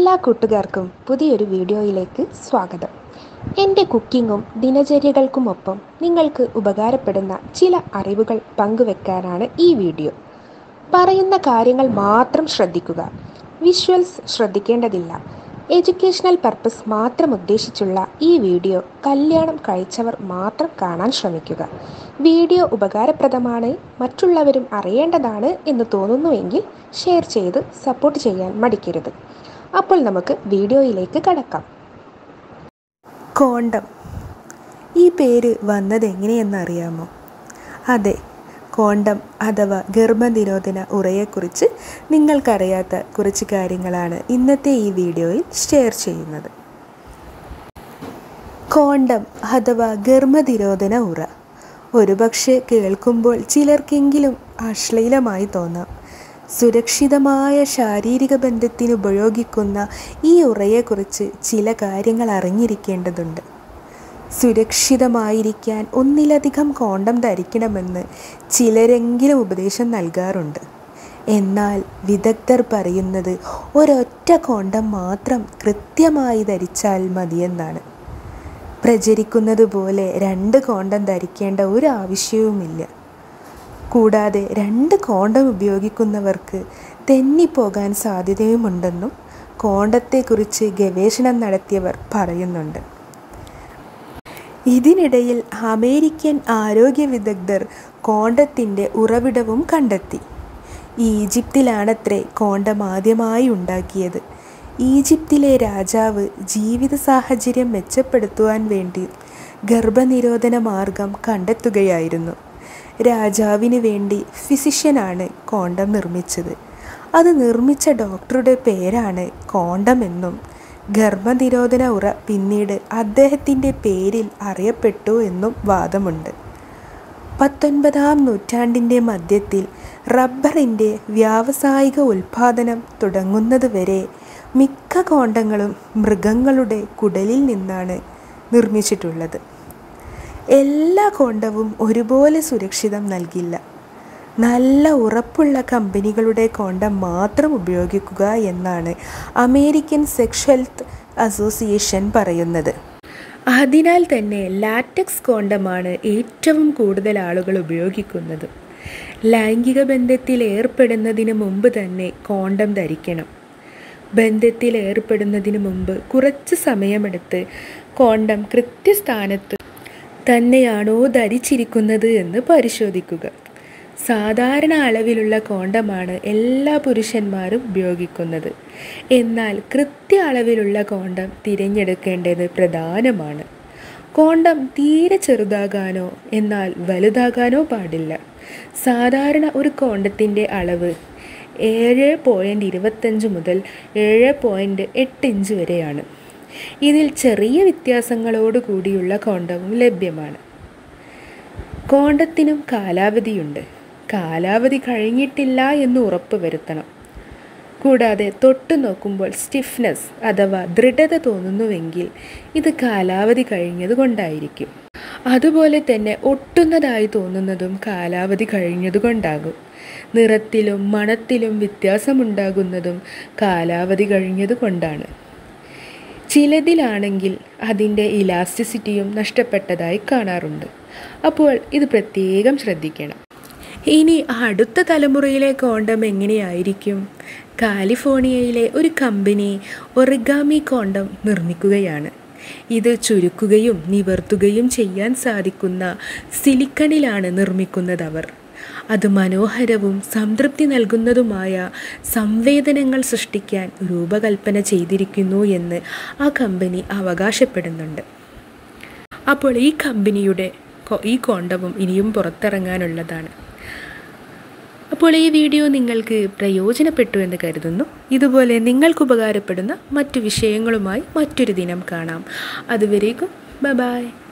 എല്ലാ കൂട്ടുകാർക്കും പുതിയൊരു വീഡിയോയിലേക്ക് സ്വാഗതം എൻ്റെ കുക്കിങ്ങും ദിനചര്യകൾക്കുമൊപ്പം നിങ്ങൾക്ക് ഉപകാരപ്പെടുന്ന ചില അറിവുകൾ പങ്കുവെക്കാനാണ് ഈ വീഡിയോ പറയുന്ന കാര്യങ്ങൾ മാത്രം ശ്രദ്ധിക്കുക വിഷ്വൽസ് ശ്രദ്ധിക്കേണ്ടതില്ല എഡ്യൂക്കേഷണൽ പർപ്പസ് മാത്രം ഉദ്ദേശിച്ചുള്ള ഈ വീഡിയോ കല്യാണം കഴിച്ചവർ മാത്രം കാണാൻ ശ്രമിക്കുക വീഡിയോ ഉപകാരപ്രദമാണ് മറ്റുള്ളവരും അറിയേണ്ടതാണ് എന്ന് തോന്നുന്നുവെങ്കിൽ ഷെയർ ചെയ്ത് സപ്പോർട്ട് ചെയ്യാൻ മടിക്കരുത് അപ്പോൾ നമുക്ക് വീഡിയോയിലേക്ക് കടക്കാം കോണ്ടം ഈ പേര് വന്നത് എങ്ങനെയെന്നറിയാമോ അതെ കോണ്ടം അഥവാ ഗർഭനിരോധന ഉറയെക്കുറിച്ച് നിങ്ങൾക്കറിയാത്ത കുറച്ച് കാര്യങ്ങളാണ് ഇന്നത്തെ ഈ വീഡിയോയിൽ ഷെയർ ചെയ്യുന്നത് കോണ്ടം അഥവാ ഗർഭനിരോധന ഉറ ഒരുപക്ഷെ കേൾക്കുമ്പോൾ ചിലർക്കെങ്കിലും അശ്ലീലമായി തോന്നാം സുരക്ഷിതമായ ശാരീരിക ബന്ധത്തിന് ഉപയോഗിക്കുന്ന ഈ ഉറയെക്കുറിച്ച് ചില കാര്യങ്ങൾ അറിഞ്ഞിരിക്കേണ്ടതുണ്ട് സുരക്ഷിതമായിരിക്കാൻ ഒന്നിലധികം കോണ്ടം ധരിക്കണമെന്ന് ചിലരെങ്കിലും ഉപദേശം നൽകാറുണ്ട് എന്നാൽ വിദഗ്ധർ പറയുന്നത് ഒരൊറ്റ കോണ്ടം മാത്രം കൃത്യമായി ധരിച്ചാൽ മതിയെന്നാണ് പ്രചരിക്കുന്നത് പോലെ രണ്ട് കോണ്ടം ധരിക്കേണ്ട ഒരു ആവശ്യവുമില്ല കൂടാതെ രണ്ട് കോണ്ടം ഉപയോഗിക്കുന്നവർക്ക് തെന്നിപ്പോകാൻ സാധ്യതയുമുണ്ടെന്നും കോണ്ടത്തെക്കുറിച്ച് ഗവേഷണം നടത്തിയവർ പറയുന്നുണ്ട് ഇതിനിടയിൽ അമേരിക്കൻ ആരോഗ്യ വിദഗ്ധർ കോണ്ടത്തിൻ്റെ ഉറവിടവും കണ്ടെത്തി ഈജിപ്തിലാണത്രേ കോണ്ടം ആദ്യമായി ഉണ്ടാക്കിയത് ഈജിപ്തിലെ രാജാവ് ജീവിത സാഹചര്യം മെച്ചപ്പെടുത്തുവാൻ വേണ്ടി ഗർഭനിരോധന മാർഗം കണ്ടെത്തുകയായിരുന്നു രാജാവിന് വേണ്ടി ഫിസിഷ്യനാണ് കോണ്ടം നിർമ്മിച്ചത് അത് നിർമ്മിച്ച ഡോക്ടറുടെ പേരാണ് കോണ്ടം എന്നും ഗർഭനിരോധന ഉറ പിന്നീട് അദ്ദേഹത്തിൻ്റെ പേരിൽ അറിയപ്പെട്ടു എന്നും വാദമുണ്ട് പത്തൊൻപതാം നൂറ്റാണ്ടിൻ്റെ മധ്യത്തിൽ റബ്ബറിൻ്റെ വ്യാവസായിക ഉൽപ്പാദനം തുടങ്ങുന്നതുവരെ മിക്ക കോണ്ടങ്ങളും മൃഗങ്ങളുടെ കുടലിൽ നിന്നാണ് നിർമ്മിച്ചിട്ടുള്ളത് എല്ലാ കോണ്ടവും ഒരുപോലെ സുരക്ഷിതം നൽകില്ല നല്ല ഉറപ്പുള്ള കമ്പനികളുടെ കോണ്ടം മാത്രം ഉപയോഗിക്കുക എന്നാണ് അമേരിക്കൻ സെക്ഷ് ഹെൽത്ത് അസോസിയേഷൻ പറയുന്നത് അതിനാൽ തന്നെ ലാറ്റക്സ് കോണ്ടമാണ് ഏറ്റവും കൂടുതൽ ആളുകൾ ഉപയോഗിക്കുന്നത് ലൈംഗിക ബന്ധത്തിൽ ഏർപ്പെടുന്നതിന് മുമ്പ് തന്നെ കോണ്ടം ധരിക്കണം ബന്ധത്തിൽ ഏർപ്പെടുന്നതിന് മുമ്പ് കുറച്ച് സമയമെടുത്ത് കോണ്ടം കൃത്യസ്ഥാനത്ത് തന്നെയാണോ ധരിച്ചിരിക്കുന്നത് എന്ന് പരിശോധിക്കുക സാധാരണ അളവിലുള്ള കോണ്ടമാണ് എല്ലാ പുരുഷന്മാരും ഉപയോഗിക്കുന്നത് എന്നാൽ കൃത്യ അളവിലുള്ള കോണ്ടം തിരഞ്ഞെടുക്കേണ്ടത് പ്രധാനമാണ് കോണ്ടം തീരെ ചെറുതാകാനോ എന്നാൽ വലുതാകാനോ പാടില്ല സാധാരണ ഒരു കോണ്ടത്തിൻ്റെ അളവ് ഏഴ് പോയിൻറ്റ് ഇരുപത്തഞ്ച് മുതൽ ഏഴ് പോയിൻറ്റ് എട്ട് ഇഞ്ച് വരെയാണ് ഇതിൽ ചെറിയ വ്യത്യാസങ്ങളോട് കൂടിയുള്ള കോണ്ടവും ലഭ്യമാണ് കോണ്ടത്തിനും കാലാവധിയുണ്ട് കാലാവധി കഴിഞ്ഞിട്ടില്ല എന്ന് ഉറപ്പ് വരുത്തണം കൂടാതെ തൊട്ടു നോക്കുമ്പോൾ സ്റ്റിഫ്നെസ് അഥവാ ദൃഢത തോന്നുന്നുവെങ്കിൽ ഇത് കാലാവധി കഴിഞ്ഞത് കൊണ്ടായിരിക്കും അതുപോലെ തന്നെ ഒട്ടുന്നതായി തോന്നുന്നതും കാലാവധി കഴിഞ്ഞതുകൊണ്ടാകും നിറത്തിലും മണത്തിലും വ്യത്യാസമുണ്ടാകുന്നതും കാലാവധി കഴിഞ്ഞത് കൊണ്ടാണ് ചിലതിലാണെങ്കിൽ അതിൻ്റെ ഇലാസ്റ്റിസിറ്റിയും നഷ്ടപ്പെട്ടതായി കാണാറുണ്ട് അപ്പോൾ ഇത് പ്രത്യേകം ശ്രദ്ധിക്കണം ഇനി അടുത്ത തലമുറയിലെ കോണ്ടം എങ്ങനെയായിരിക്കും കാലിഫോർണിയയിലെ ഒരു കമ്പനി ഒറിഗാമി കോണ്ടം നിർമ്മിക്കുകയാണ് ഇത് ചുരുക്കുകയും നിവർത്തുകയും ചെയ്യാൻ സാധിക്കുന്ന സിലിക്കണിലാണ് നിർമ്മിക്കുന്നത് അവർ അത് മനോഹരവും സംതൃപ്തി നൽകുന്നതുമായ സംവേദനങ്ങൾ സൃഷ്ടിക്കാൻ രൂപകൽപ്പന ചെയ്തിരിക്കുന്നു എന്ന് ആ കമ്പനി അവകാശപ്പെടുന്നുണ്ട് അപ്പോൾ ഈ കമ്പനിയുടെ ഈ കോണ്ടവും ഇനിയും പുറത്തിറങ്ങാനുള്ളതാണ് അപ്പോൾ ഈ വീഡിയോ നിങ്ങൾക്ക് പ്രയോജനപ്പെട്ടു എന്ന് കരുതുന്നു ഇതുപോലെ നിങ്ങൾക്ക് ഉപകാരപ്പെടുന്ന മറ്റു വിഷയങ്ങളുമായി മറ്റൊരു ദിനം കാണാം അതുവരേക്കും ബ ബായ്